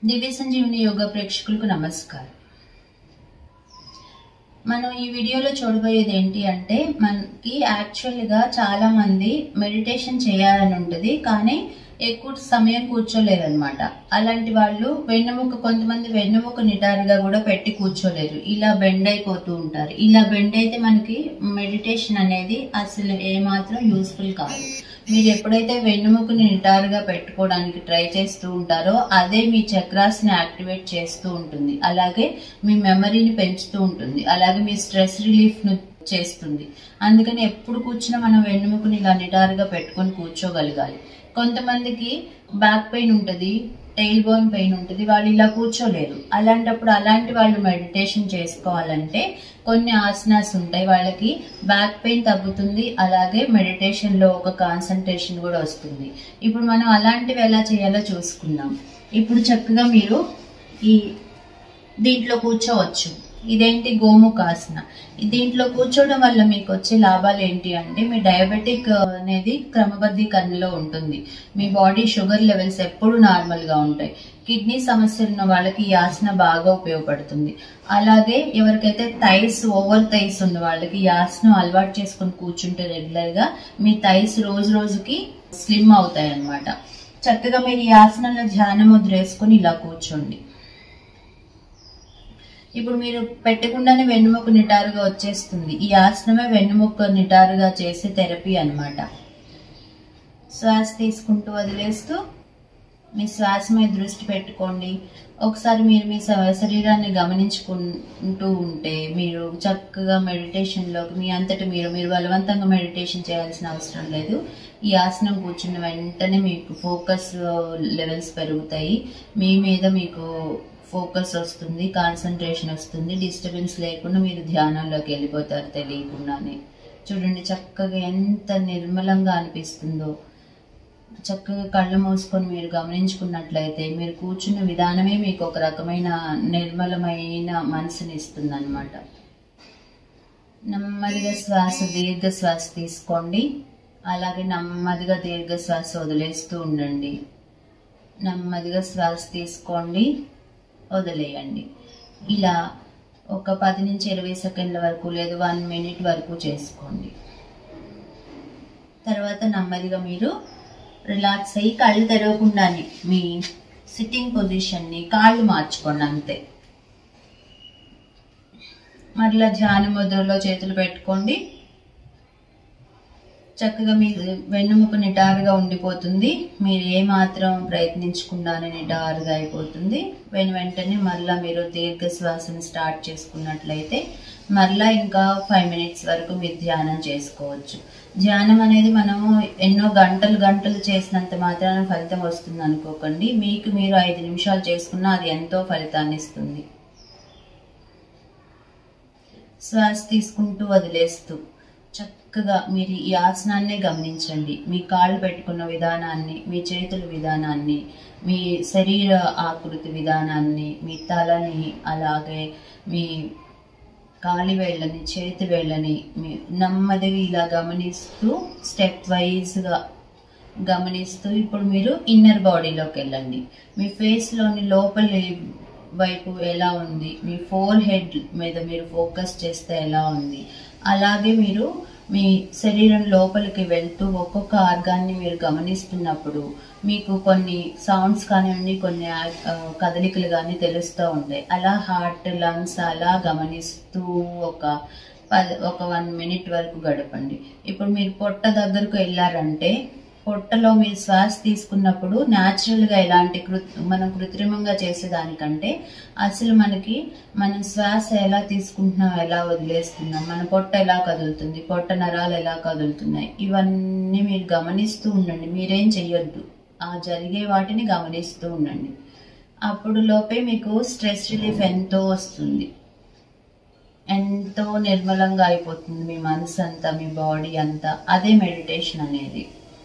దివ్య సంజీవిని యోగా ప్రేక్షకులకు నమస్కారం మనం ఈ వీడియోలో చూడబోయేది ఏంటి అంటే మనకి యాక్చువల్గా చాలా మంది మెడిటేషన్ చేయాలని ఉంటుంది కానీ ఎక్కువ సమయం కూర్చోలేరు అనమాట అలాంటి వాళ్ళు వెన్నెముక కొంతమంది వెన్నెముక నిటారుగా కూడా పెట్టి కూర్చోలేరు ఇలా బెండ్ అయిపోతూ ఉంటారు ఇలా బెండ్ అయితే మనకి మెడిటేషన్ అనేది అసలు ఏమాత్రం యూస్ఫుల్ కాదు మీరు ఎప్పుడైతే వెన్నుముకని నిటారుగా పెట్టుకోవడానికి ట్రై చేస్తూ ఉంటారో అదే మీ చక్రాస్ని యాక్టివేట్ చేస్తూ ఉంటుంది అలాగే మీ మెమరీని పెంచుతూ ఉంటుంది అలాగే మీ స్ట్రెస్ రిలీఫ్ ను చేస్తుంది అందుకని ఎప్పుడు కూర్చున్నా మనం వెన్నుముకని ఇలా నిటారుగా పెట్టుకొని కూర్చోగలగాలి కొంతమందికి బ్యాక్ పెయిన్ ఉంటుంది టైల్ బోన్ పెయిన్ ఉంటుంది వాళ్ళు ఇలా కూర్చోలేరు అలాంటప్పుడు అలాంటి వాళ్ళు మెడిటేషన్ చేసుకోవాలంటే కొన్ని ఆసనాస్ ఉంటాయి వాళ్ళకి బ్యాక్ పెయిన్ తగ్గుతుంది అలాగే మెడిటేషన్ లో ఒక కాన్సన్ట్రేషన్ కూడా వస్తుంది ఇప్పుడు మనం అలాంటివి ఎలా చేయాలో చూసుకుందాం ఇప్పుడు చక్కగా మీరు ఈ దీంట్లో కూర్చోవచ్చు ఇదేంటి గోముఖాసన దీంట్లో కూర్చోవడం వల్ల మీకు వచ్చే లాభాలు ఏంటి అంటే మీ డయాబెటిక్ అనేది క్రమబద్ధీకరణలో ఉంటుంది మీ బాడీ షుగర్ లెవెల్స్ ఎప్పుడు నార్మల్ గా ఉంటాయి కిడ్నీ సమస్యలు ఉన్న వాళ్ళకి ఈ ఆసన బాగా ఉపయోగపడుతుంది అలాగే ఎవరికైతే థైస్ ఓవర్ థైస్ ఉన్న వాళ్ళకి ఈ ఆసనం అలవాటు చేసుకుని కూర్చుంటే రెగ్యులర్ గా మీ థైస్ రోజు రోజుకి స్లిమ్ అవుతాయి అన్నమాట చక్కగా మీరు ఈ ఆసనంలో ధ్యాన ముద్ర వేసుకుని ఇలా కూర్చోండి ఇప్పుడు మీరు పెట్టకుండానే వెన్నుముక్క నిటారుగా వచ్చేస్తుంది ఈ ఆసనమే వెన్నుముక్క నిటారుగా చేసే థెరపీ అన్నమాట శ్వాస తీసుకుంటూ వదిలేస్తూ మీ శ్వాస మీద దృష్టి పెట్టుకోండి ఒకసారి మీరు మీ శ- శరీరాన్ని గమనించుకుంటూ ఉంటే మీరు చక్కగా మెడిటేషన్లోకి మీ అంతటి మీరు మీరు బలవంతంగా మెడిటేషన్ చేయాల్సిన అవసరం లేదు ఈ ఆసనం కూర్చున్న వెంటనే మీకు ఫోకస్ లెవెల్స్ పెరుగుతాయి మీ మీద మీకు ఫోకస్ వస్తుంది కాన్సన్ట్రేషన్ వస్తుంది డిస్టర్బెన్స్ లేకుండా మీరు ధ్యానంలోకి వెళ్ళిపోతారు తెలియకుండానే చూడండి చక్కగా ఎంత నిర్మలంగా అనిపిస్తుందో చక్కగా కళ్ళు మూసుకొని మీరు గమనించుకున్నట్లయితే మీరు కూర్చున్న విధానమే మీకు ఒక రకమైన నిర్మలమైన మనసుని ఇస్తుంది అనమాట నెమ్మదిగా శ్వాస దీర్ఘ శ్వాస తీసుకోండి అలాగే నెమ్మదిగా దీర్ఘ శ్వాస వదిలేస్తూ ఉండండి నెమ్మదిగా శ్వాస తీసుకోండి వదిలేయండి ఇలా ఒక పది నుంచి ఇరవై సెకండ్ల వరకు లేదు వన్ మినిట్ వరకు చేసుకోండి తర్వాత నెమ్మదిగా మీరు రిలాక్స్ అయ్యి కళ్ళు తెరవకుండానే మీ సిట్టింగ్ పొజిషన్ని కాళ్ళు మార్చుకోండి అంతే మరలా ధ్యాన ముద్రలో చేతులు పెట్టుకోండి చక్కగా మీ వెన్నుముక నిటారుగా ఉండిపోతుంది మీరు ఏ మాత్రం ప్రయత్నించకుండానే నిటారుగా అయిపోతుంది వెను వెంటనే మరలా మీరు దీర్ఘ శ్వాసను స్టార్ట్ చేసుకున్నట్లయితే మరలా ఇంకా ఫైవ్ మినిట్స్ వరకు మీరు ధ్యానం చేసుకోవచ్చు ధ్యానం అనేది మనము ఎన్నో గంటలు గంటలు చేసినంత మాత్రాన ఫలితం వస్తుంది అనుకోకండి మీకు మీరు ఐదు నిమిషాలు చేసుకున్నా అది ఎంతో ఫలితాన్ని ఇస్తుంది శ్వాస తీసుకుంటూ వదిలేస్తూ చక్కగా మీరు ఈ ఆసనాన్నే గమనించండి మీ కాళ్ళు పెట్టుకున్న విధానాన్ని మీ చేతుల విధానాన్ని మీ శరీర ఆకృతి విధానాన్ని మీ తలని అలాగే మీ కాలి వేళ్ళని చేతి వేళ్ళని మీ నెమ్మదిగా ఇలా గమనిస్తూ స్టెప్ వైజ్గా గమనిస్తూ ఇప్పుడు మీరు ఇన్నర్ బాడీలోకి వెళ్ళండి మీ ఫేస్లోని లోపలి వైపు ఎలా ఉంది మీ ఫోర్ హెడ్ మీద మీరు ఫోకస్ చేస్తే ఎలా ఉంది అలాగే మీరు మీ శరీరం లోపలికి వెళ్తూ ఒక్కొక్క ఆర్గాన్ని మీరు గమనిస్తున్నప్పుడు మీకు కొన్ని సౌండ్స్ కానివ్వండి కొన్ని ఆ, కదలికలు కానీ తెలుస్తూ ఉంటాయి అలా హార్ట్ లంగ్స్ అలా గమనిస్తూ ఒక పది ఒక వన్ మినిట్ వరకు గడపండి ఇప్పుడు మీరు పొట్ట దగ్గరకు వెళ్ళారంటే పొట్టలో మీరు శ్వాస తీసుకున్నప్పుడు natural గా ఎలాంటి కృ మనం కృత్రిమంగా చేసేదానికంటే అసలు మనకి మనం శ్వాస ఎలా తీసుకుంటున్నాం ఎలా వదిలేస్తున్నాం మన పొట్ట ఎలా కదులుతుంది పొట్ట నరాలు ఎలా కదులుతున్నాయి ఇవన్నీ మీరు గమనిస్తూ ఉండండి మీరేం చెయ్యొద్దు ఆ జరిగే వాటిని గమనిస్తూ ఉండండి అప్పుడు లోపే మీకు స్ట్రెస్ రిలీఫ్ ఎంతో వస్తుంది ఎంతో నిర్మలంగా అయిపోతుంది మీ మనసు అంతా మీ బాడీ అంతా అదే మెడిటేషన్ అనేది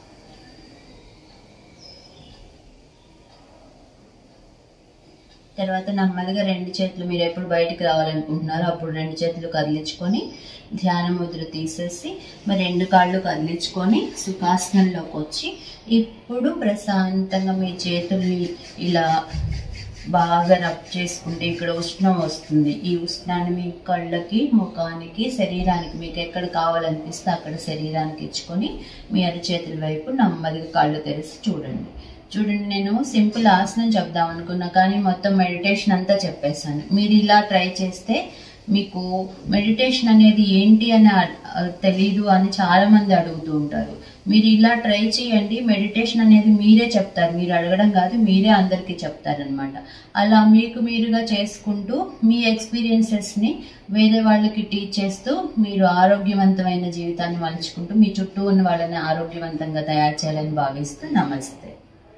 తర్వాత నెమ్మదిగా రెండు చేతులు మీరు ఎప్పుడు బయటికి రావాలనుకుంటున్నారో అప్పుడు రెండు చేతులు కదిలించుకొని ధ్యాన ముద్ర తీసేసి మరి రెండు కాళ్ళు కదిలించుకొని సుఖాసనంలోకి వచ్చి ఇప్పుడు ప్రశాంతంగా మీ చేతుల్ని ఇలా బాగా రబ్ చేసుకుంటే ఇక్కడ ఉష్ణం వస్తుంది ఈ ఉష్ణాన్ని మీ కళ్ళకి ముఖానికి శరీరానికి మీకు ఎక్కడ కావాలనిపిస్తే అక్కడ శరీరానికి ఇచ్చుకొని మీ అరిచేతుల వైపు నెమ్మదిగా కళ్ళు తెరిచి చూడండి చూడండి నేను సింపుల్ ఆసనం చెప్దాం అనుకున్నా కానీ మొత్తం మెడిటేషన్ అంతా చెప్పేశాను మీరు ఇలా ట్రై చేస్తే మీకు మెడిటేషన్ అనేది ఏంటి అని అ- తెలీదు అని చాలా మంది అడుగుతూ ఉంటారు మీరు ఇలా ట్రై చేయండి మెడిటేషన్ అనేది మీరే చెప్తారు మీరు అడగడం కాదు మీరే అందరికీ చెప్తారనమాట అలా మీకు మీరుగా చేసుకుంటూ మీ ఎక్స్పీరియన్సెస్ని వేరే వాళ్ళకి టీచ్ చేస్తూ మీరు ఆరోగ్యవంతమైన జీవితాన్ని మలుచుకుంటూ మీ చుట్టూ ఉన్న వాళ్ళని ఆరోగ్యవంతంగా తయారు చేయాలని భావిస్తూ నమస్తే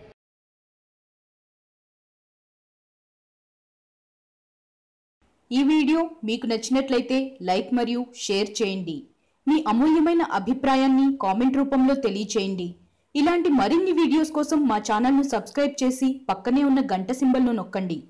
ఈ వీడియో మీకు నచ్చినట్లయితే లైక్ మరియు షేర్ చేయండి మీ అమూల్యమైన అభిప్రాయాన్ని కామెంట్ రూపంలో తెలియచేయండి ఇలాంటి మరిన్ని వీడియోస్ కోసం మా ఛానల్ను సబ్స్క్రైబ్ చేసి పక్కనే ఉన్న గంట సింబల్ను నొక్కండి